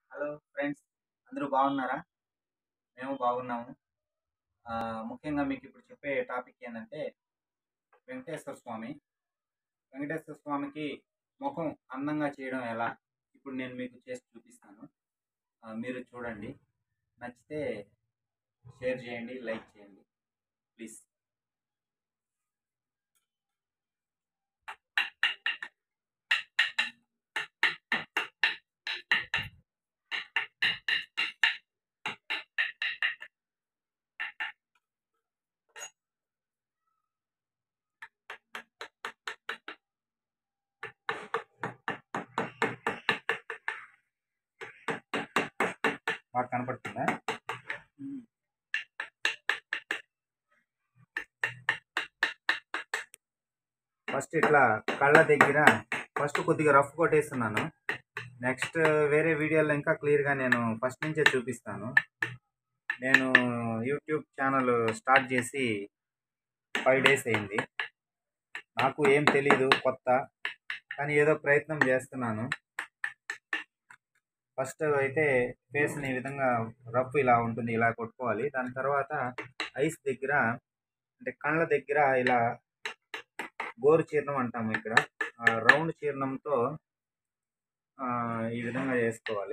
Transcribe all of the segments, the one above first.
hello friends అందరూ బాగున్నారా మేము బాగున్నాము ఆ, ముఖ్యంగా మీకు ఇప్పుడు చెప్పే టాపిక్ ఏంటంటే వెంకటేశ్వర స్వామి వెంకటేశ్వర స్వామికి ముఖం అందంగా చేయడం ఎలా ఇప్పుడు నేను మీకు చేసి చూపిస్తాను ఆ, మీరు చూడండి నచ్చితే షేర్ చేయండి లైక్ చేయండి ప్లీజ్ బాగా కనపడుతుందా ఫస్ట్ ఇట్లా కళ్ళ దగ్గర ఫస్ట్ కొద్దిగా రఫ్ కొట్టేస్తున్నాను నెక్స్ట్ వేరే వీడియోలో ఇంకా క్లియర్గా నేను ఫస్ట్ నుంచే చూపిస్తాను నేను యూట్యూబ్ ఛానల్ స్టార్ట్ చేసి ఫైవ్ డేస్ అయింది నాకు ఏం తెలీదు కొత్త కానీ ఏదో ప్రయత్నం చేస్తున్నాను ఫస్ట్ అయితే ఫేస్ని ఈ విధంగా రఫ్ ఇలా ఉంటుంది ఇలా కొట్టుకోవాలి దాని తర్వాత ఐస్ దగ్గర అంటే కళ్ళ దగ్గర ఇలా గోరు చీర్ణం అంటాము ఇక్కడ ఆ రౌండ్ చీర్ణంతో ఆ, ఈ విధంగా చేసుకోవాలి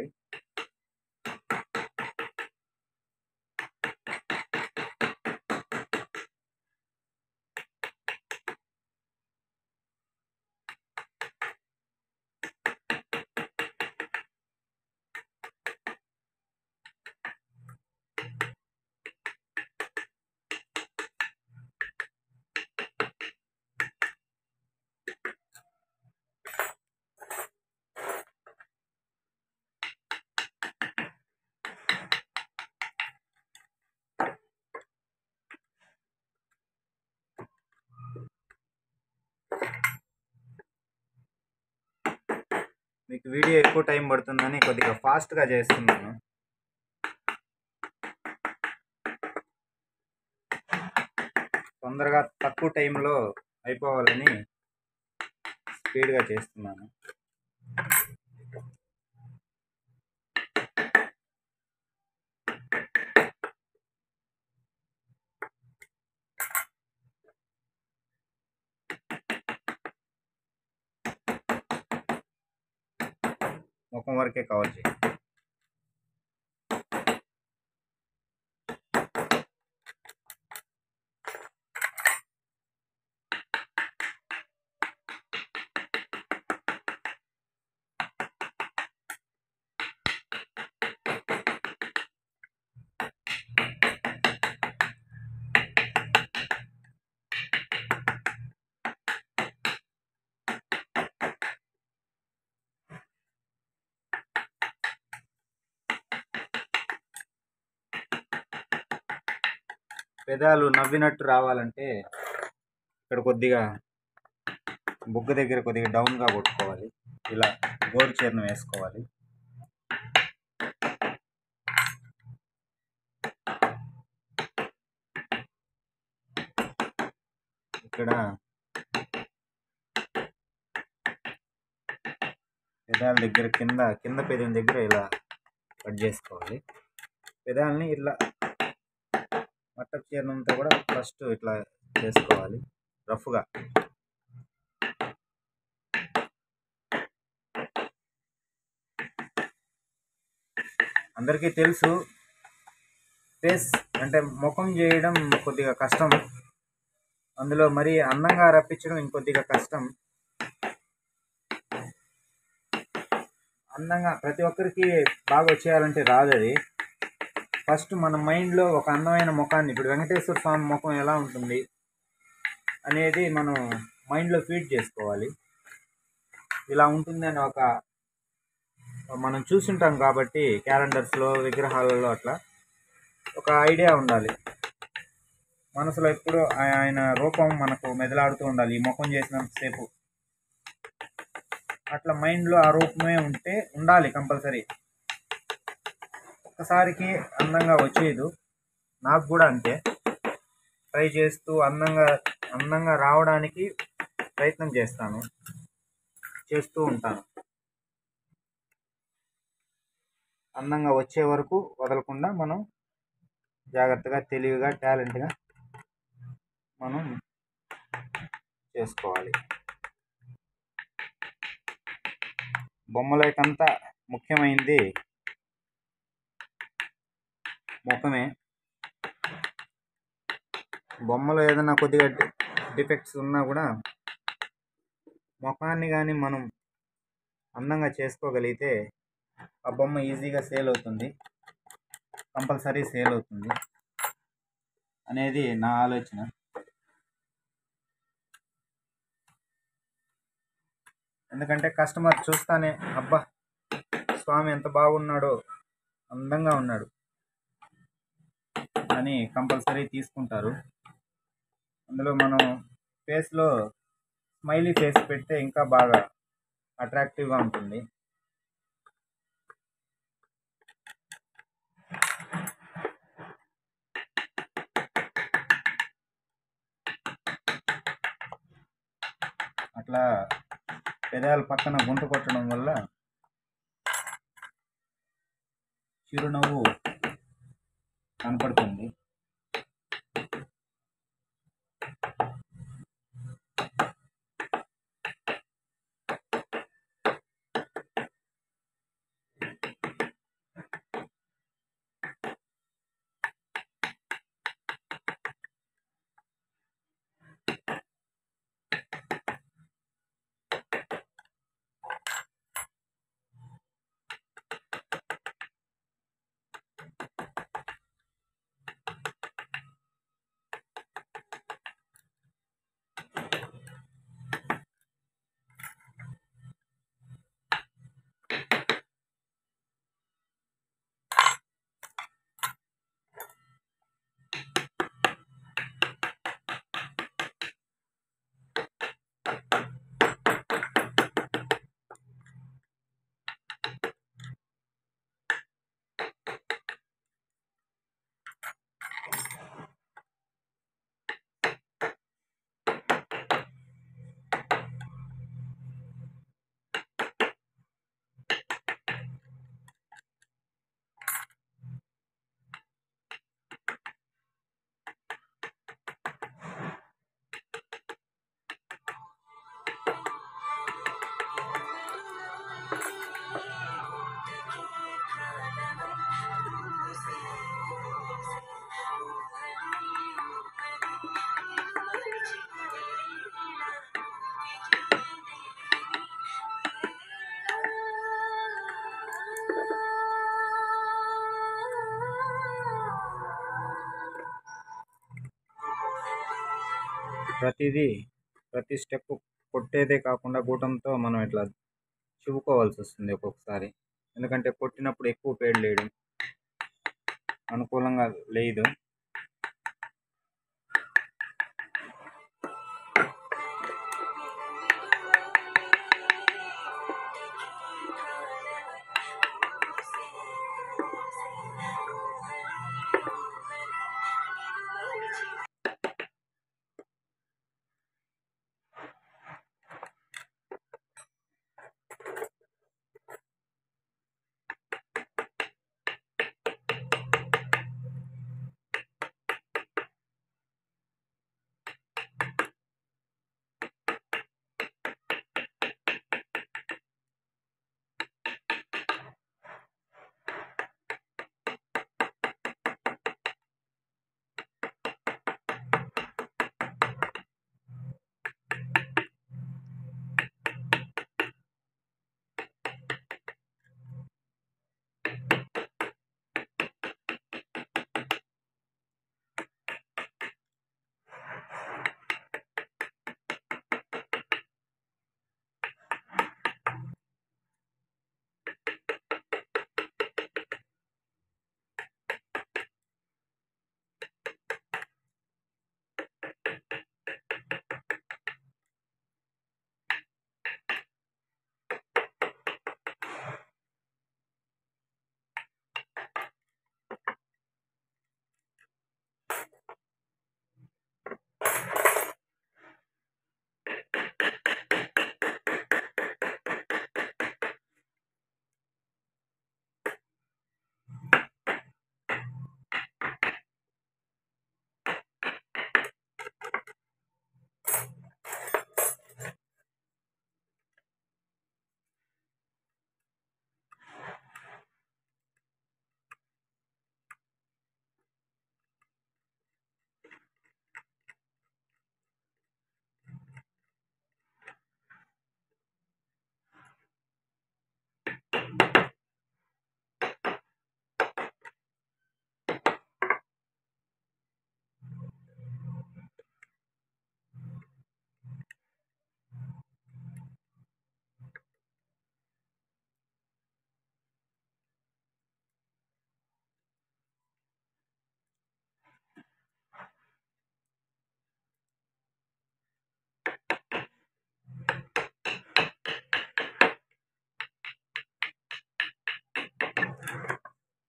మీకు వీడియో ఎక్కువ టైం పడుతుందని కొద్దిగా ఫాస్ట్గా చేస్తున్నాను తొందరగా తక్కువ టైంలో అయిపోవాలని స్పీడ్గా చేస్తున్నాను ముఖం వరకే కవర్ చేయి పెదాలు నవ్వినట్టు రావాలంటే ఇక్కడ కొద్దిగా బుగ్గ దగ్గర కొద్దిగా డౌన్గా కొట్టుకోవాలి ఇలా గోరు చీరను వేసుకోవాలి ఇక్కడ పెదాల దగ్గర కింద కింద పెదం దగ్గర ఇలా కట్ చేసుకోవాలి పెదాలని ఇట్లా మట్టపు చీరనంతా కూడా ఫస్ట్ ఇట్లా చేసుకోవాలి రఫ్గా అందరికీ తెలుసు ఫేస్ అంటే ముఖం చేయడం కొద్దిగా కష్టం అందులో మరి అందంగా రప్పించడం ఇంకొద్దిగా కష్టం అందంగా ప్రతి ఒక్కరికి బాగా వచ్చేయాలంటే రాదు అది ఫస్ట్ మన మైండ్లో ఒక అందమైన ముఖాన్ని ఇప్పుడు వెంకటేశ్వర స్వామి ముఖం ఎలా ఉంటుంది అనేది మనం మైండ్లో ఫీడ్ చేసుకోవాలి ఇలా ఉంటుందని ఒక మనం చూసుంటాం కాబట్టి క్యాలెండర్స్లో విగ్రహాలలో అట్లా ఒక ఐడియా ఉండాలి మనసులో ఎప్పుడు ఆయన రూపం మనకు మెదలాడుతూ ఉండాలి ఈ ముఖం చేసినంతసేపు అట్లా మైండ్లో ఆ రూపమే ఉంటే ఉండాలి కంపల్సరీ ఒక్కసారికి అందంగా వచ్చేది నాకు కూడా అంతే ట్రై చేస్తూ అందంగా అందంగా రావడానికి ప్రయత్నం చేస్తాను చేస్తూ ఉంటాను అందంగా వచ్చే వరకు వదలకుండా మనం జాగ్రత్తగా తెలివిగా టాలెంట్గా మనం చేసుకోవాలి బొమ్మలకంతా ముఖ్యమైనది ముఖమే బొమ్మలో ఏదైనా కొద్దిగా డిఫెక్ట్స్ ఉన్నా కూడా ముఖాన్ని కానీ మనం అందంగా చేసుకోగలిగితే ఆ బొమ్మ ఈజీగా సేల్ అవుతుంది కంపల్సరీ సేల్ అవుతుంది అనేది నా ఆలోచన ఎందుకంటే కస్టమర్ చూస్తానే అబ్బా స్వామి ఎంత బాగున్నాడో అందంగా ఉన్నాడు అని కంపల్సరీ తీసుకుంటారు అందులో మనం ఫేస్లో స్మైలీ ఫేస్ పెడితే ఇంకా బాగా అట్రాక్టివ్గా ఉంటుంది అట్లా పెదాల పక్కన గుంట కొట్టడం వల్ల చిరునవ్వు కనపడుతుంది ప్రతిదీ ప్రతి స్టెప్ కొట్టేదే కాకుండా గూటంతో మనం ఇట్లా చివుకోవాల్సి వస్తుంది ఒక్కొక్కసారి ఎందుకంటే కొట్టినప్పుడు ఎక్కువ పేడ లేయడం అనుకూలంగా లేదు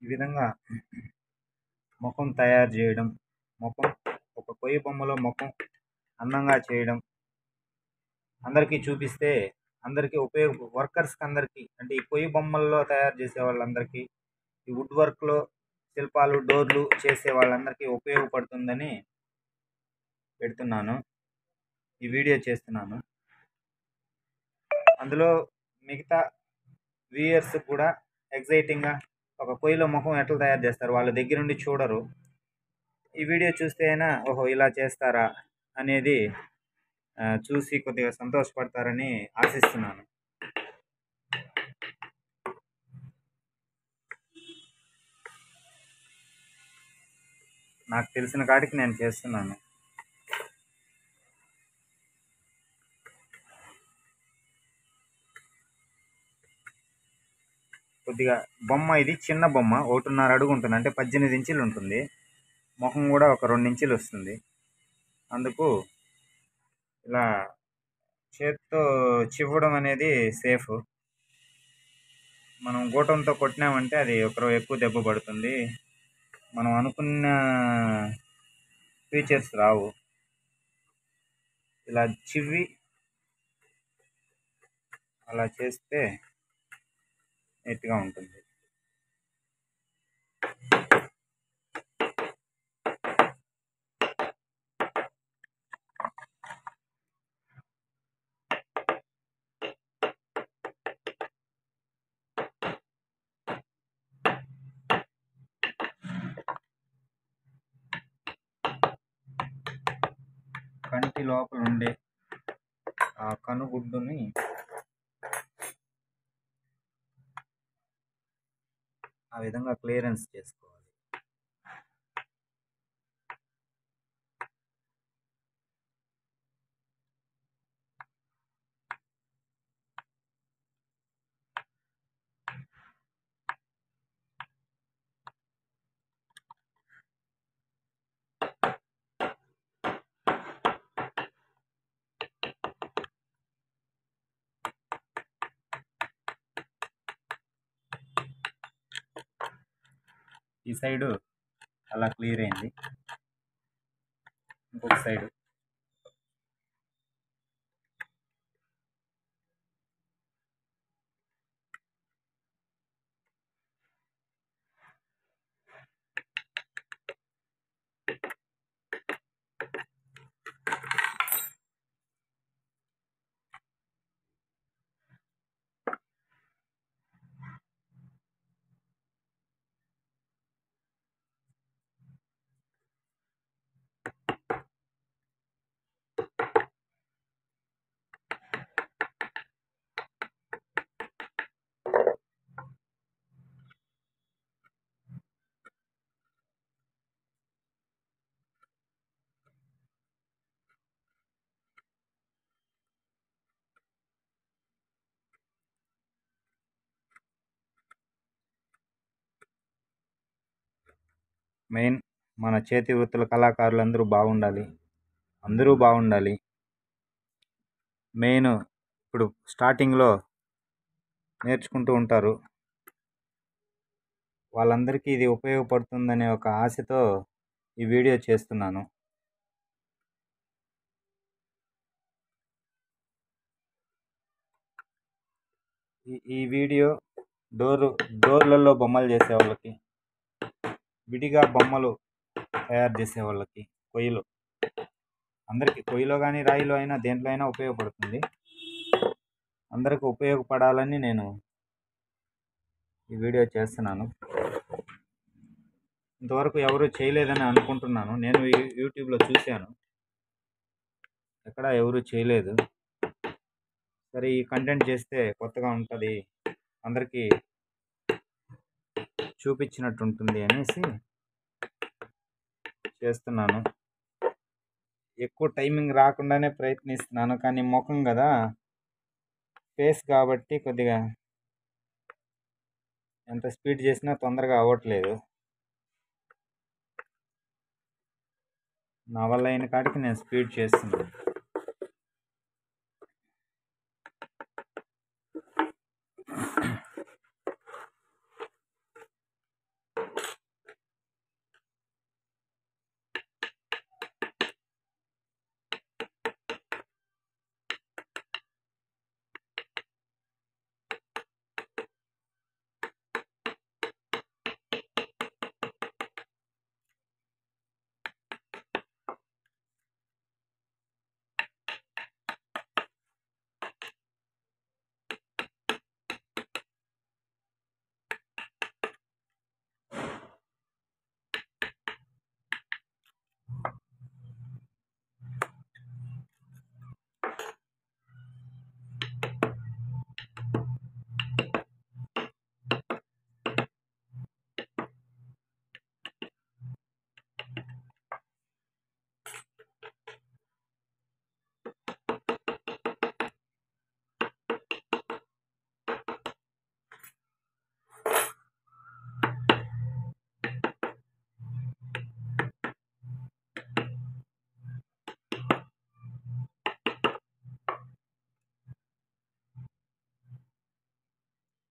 ఈ విధంగా ముఖం తయారు చేయడం ముఖం ఒక కొయ్య బొమ్మలో ముఖం అందంగా చేయడం అందరికీ చూపిస్తే అందరికీ ఉపయోగ వర్కర్స్కి అందరికీ అంటే ఈ కొయ్య బొమ్మల్లో తయారు చేసే వాళ్ళందరికీ ఈ వుడ్ వర్క్లో శిల్పాలు డోర్లు చేసే వాళ్ళందరికీ ఉపయోగపడుతుందని పెడుతున్నాను ఈ వీడియో చేస్తున్నాను అందులో మిగతా వ్యూయర్స్ కూడా ఎగ్జైటింగ్గా ఒక పొయ్యిలో ముఖం ఎట్లా తయారు చేస్తారు వాళ్ళ దగ్గర నుండి చూడరు ఈ వీడియో చూస్తే అయినా ఓహో ఇలా చేస్తారా అనేది ఆ, చూసి కొద్దిగా సంతోషపడతారని ఆశిస్తున్నాను నాకు తెలిసిన కాడికి నేను చేస్తున్నాను కొద్దిగా బొమ్మ ఇది చిన్న బొమ్మ ఒకటిన్నర అడుగు ఉంటుంది అంటే పద్దెనిమిది ఇంచులు ఉంటుంది ముఖం కూడా ఒక రెండు ఇంచులు వస్తుంది అందుకు ఇలా చేత్తో చివ్వడం అనేది సేఫ్ మనం గూటంతో కొట్టినామంటే అది ఒకరు ఎక్కువ దెబ్బ పడుతుంది మనం అనుకున్న ఫీచర్స్ రావు ఇలా చివ్వి అలా చేస్తే నీట్గా ఉంటుంది కంటి లోపల ఉండే ఆ కనుగుడ్డుని ఆ విధంగా క్లియరెన్స్ చేసుకోవాలి ఈ సైడు అలా క్లియర్ అయింది ఇంకొక సైడు మెయిన్ మన చేతి వృత్తుల కళాకారులు అందరూ బాగుండాలి అందరూ బాగుండాలి మెయిన్ ఇప్పుడు స్టార్టింగ్లో నేర్చుకుంటూ ఉంటారు వాళ్ళందరికీ ఇది ఉపయోగపడుతుందనే ఒక ఆశతో ఈ వీడియో చేస్తున్నాను ఈ ఈ వీడియో డోరు డోర్లలో బొమ్మలు చేసే వాళ్ళకి విడిగా బొమ్మలు తయారు చేసే వాళ్ళకి కొయ్యలు అందరికీ కొయ్యలో కానీ రాయిలో అయినా దేంట్లో అయినా ఉపయోగపడుతుంది అందరికి ఉపయోగపడాలని నేను ఈ వీడియో చేస్తున్నాను ఇంతవరకు ఎవరు చేయలేదని అనుకుంటున్నాను నేను యూ- యూట్యూబ్లో చూశాను ఎక్కడ ఎవరు చేయలేదు సరే ఈ కంటెంట్ చేస్తే కొత్తగా ఉంటుంది అందరికీ చూపించినట్టు ఉంటుంది అనేసి చేస్తున్నాను ఎక్కువ టైమింగ్ రాకుండానే ప్రయత్నిస్తున్నాను కానీ ముఖం కదా ఫేస్ కాబట్టి కొద్దిగా ఎంత స్పీడ్ చేసినా తొందరగా అవ్వట్లేదు నా వల్ల అయిన కాడికి నేను స్పీడ్ చేస్తున్నాను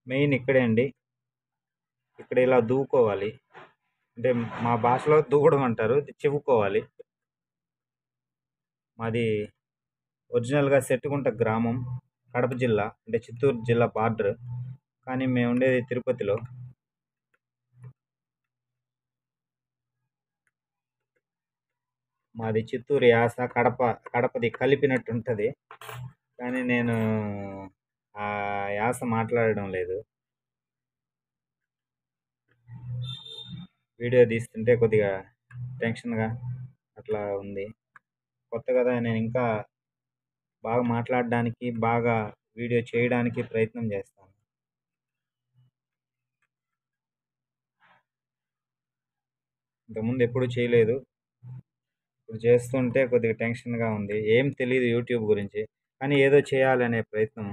మెయిన్ ఇక్కడే అండి ఇక్కడ ఇలా దువ్వుకోవాలి అంటే మా భాషలో దువ్వడం అంటారు ఇది చివుకోవాలి మాది ఒరిజినల్గా సెట్టుకుంట గ్రామం కడప జిల్లా అంటే చిత్తూరు జిల్లా బార్డర్ కానీ మేము ఉండేది తిరుపతిలో మాది చిత్తూరు యాస కడప కడపది కలిపినట్టు ఉంటుంది కానీ నేను ఆ యాస మాట్లాడడం లేదు వీడియో తీస్తుంటే కొద్దిగా టెన్షన్గా అట్లా ఉంది కొత్త కదా నేను ఇంకా బాగా మాట్లాడడానికి బాగా వీడియో చేయడానికి ప్రయత్నం చేస్తాను ఇంతకుముందు ఎప్పుడు చేయలేదు ఇప్పుడు చేస్తుంటే కొద్దిగా టెన్షన్గా ఉంది ఏం తెలియదు యూట్యూబ్ గురించి కానీ ఏదో చేయాలనే ప్రయత్నం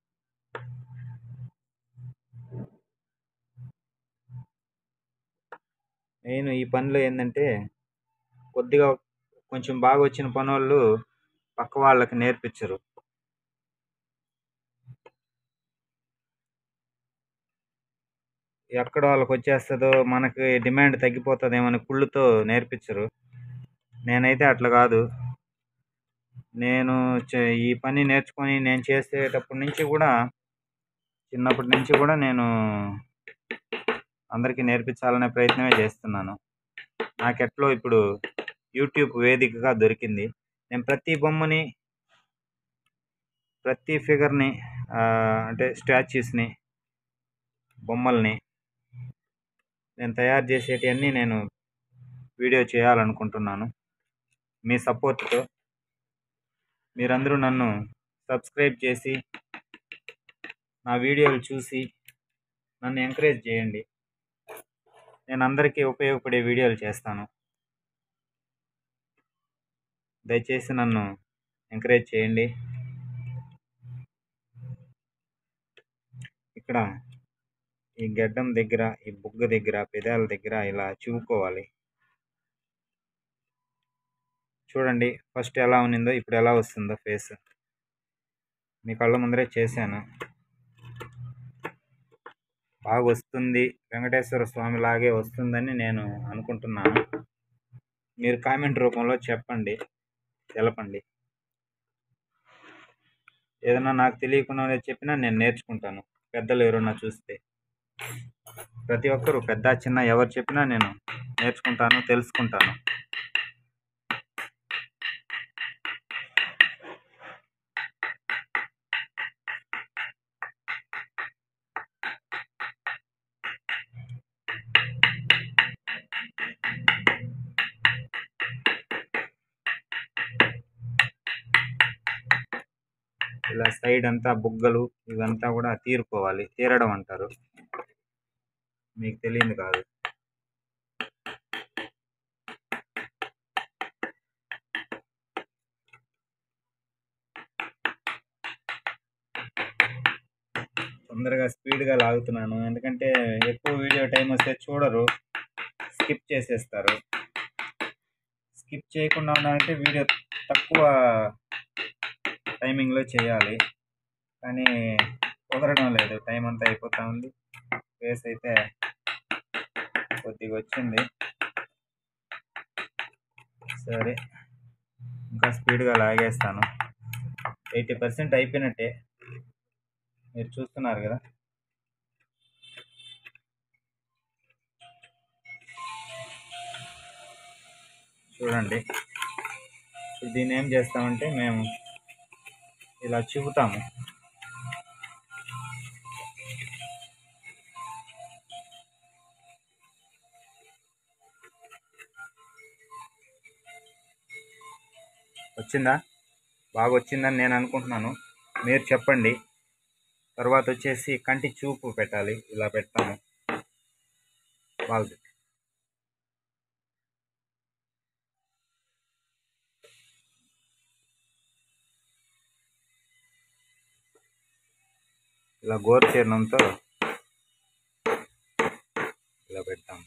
నేను ఈ పనిలో ఏంటంటే కొద్దిగా కొంచెం బాగా వచ్చిన పనోళ్ళు పక్క వాళ్ళకి నేర్పించరు ఎక్కడ వాళ్ళకి వచ్చేస్తుందో మనకి డిమాండ్ తగ్గిపోతుందేమో అని కుళ్ళుతో నేర్పించరు నేనైతే అట్లా కాదు నేను చే- ఈ పని నేర్చుకొని నేను చేసేటప్పటి నుంచి కూడా చిన్నప్పటి నుంచి కూడా నేను అందరికీ నేర్పించాలనే ప్రయత్నమే చేస్తున్నాను నాకెట్లో ఇప్పుడు యూట్యూబ్ వేదికగా దొరికింది నేను ప్రతి బొమ్మని ప్రతి ఫిగర్ని అంటే స్టాచ్యూస్ని బొమ్మల్ని నేను తయారు చేసేటివన్నీ నేను వీడియో చేయాలనుకుంటున్నాను మీ సపోర్ట్తో మీరందరూ నన్ను సబ్స్క్రైబ్ చేసి నా వీడియోలు చూసి నన్ను ఎంకరేజ్ చేయండి నేను అందరికీ ఉపయోగపడే వీడియోలు చేస్తాను దయచేసి నన్ను ఎంకరేజ్ చేయండి ఇక్కడ ఈ గడ్డం దగ్గర ఈ బుగ్గ దగ్గర పెదాల దగ్గర ఇలా చూపుకోవాలి చూడండి ఫస్ట్ ఎలా ఉన్నిందో ఇప్పుడు ఎలా వస్తుందో ఫేస్ మీ కళ్ళ ముందరే చేశాను బాగా వస్తుంది వెంకటేశ్వర స్వామి లాగే వస్తుందని నేను అనుకుంటున్నాను మీరు కామెంట్ రూపంలో చెప్పండి తెలపండి ఏదైనా నాకు తెలియకుండా చెప్పినా నేను నేర్చుకుంటాను పెద్దలు ఎవరన్నా చూస్తే ప్రతి ఒక్కరు పెద్ద చిన్న ఎవరు చెప్పినా నేను నేర్చుకుంటాను తెలుసుకుంటాను ఇలా సైడ్ అంతా బుగ్గలు ఇవంతా కూడా తీరుకోవాలి తీరడం అంటారు మీకు తెలియదు కాదు తొందరగా స్పీడ్గా లాగుతున్నాను ఎందుకంటే ఎక్కువ వీడియో టైం వస్తే చూడరు స్కిప్ చేసేస్తారు స్కిప్ చేయకుండా ఉండాలంటే వీడియో తక్కువ టైమింగ్లో చేయాలి కానీ కుదరడం లేదు టైం అంతా అయిపోతూ ఉంది ఫేస్ అయితే కొద్దిగా వచ్చింది సరే ఇంకా స్పీడ్గా లాగేస్తాను ఎయిటీ పర్సెంట్ అయిపోయినట్టే మీరు చూస్తున్నారు కదా చూడండి ఇప్పుడు దీన్ని ఏం చేస్తామంటే మేము ఇలా చూపుతాము వచ్చిందా బాగా వచ్చిందని నేను అనుకుంటున్నాను మీరు చెప్పండి తర్వాత వచ్చేసి కంటి చూపు పెట్టాలి ఇలా పెడతాము బాగుంది ఇలా గోరు చీరణంతో ఇలా పెడతాము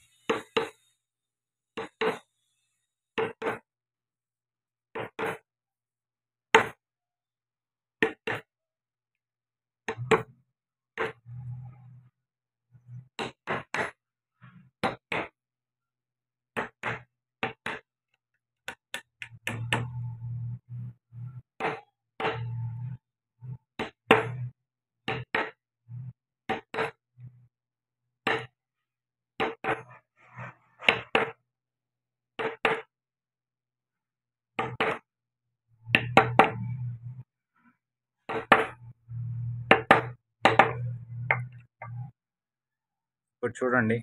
ఇప్పుడు చూడండి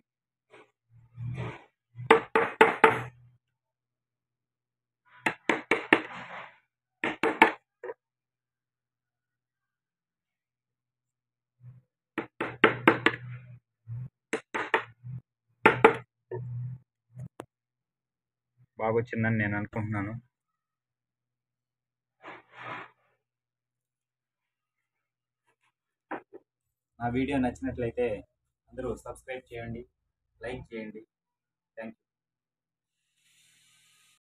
బాగా వచ్చిందని నేను అనుకుంటున్నాను నా వీడియో నచ్చినట్లయితే అందరూ సబ్స్క్రైబ్ చేయండి లైక్ చేయండి థ్యాంక్ యూ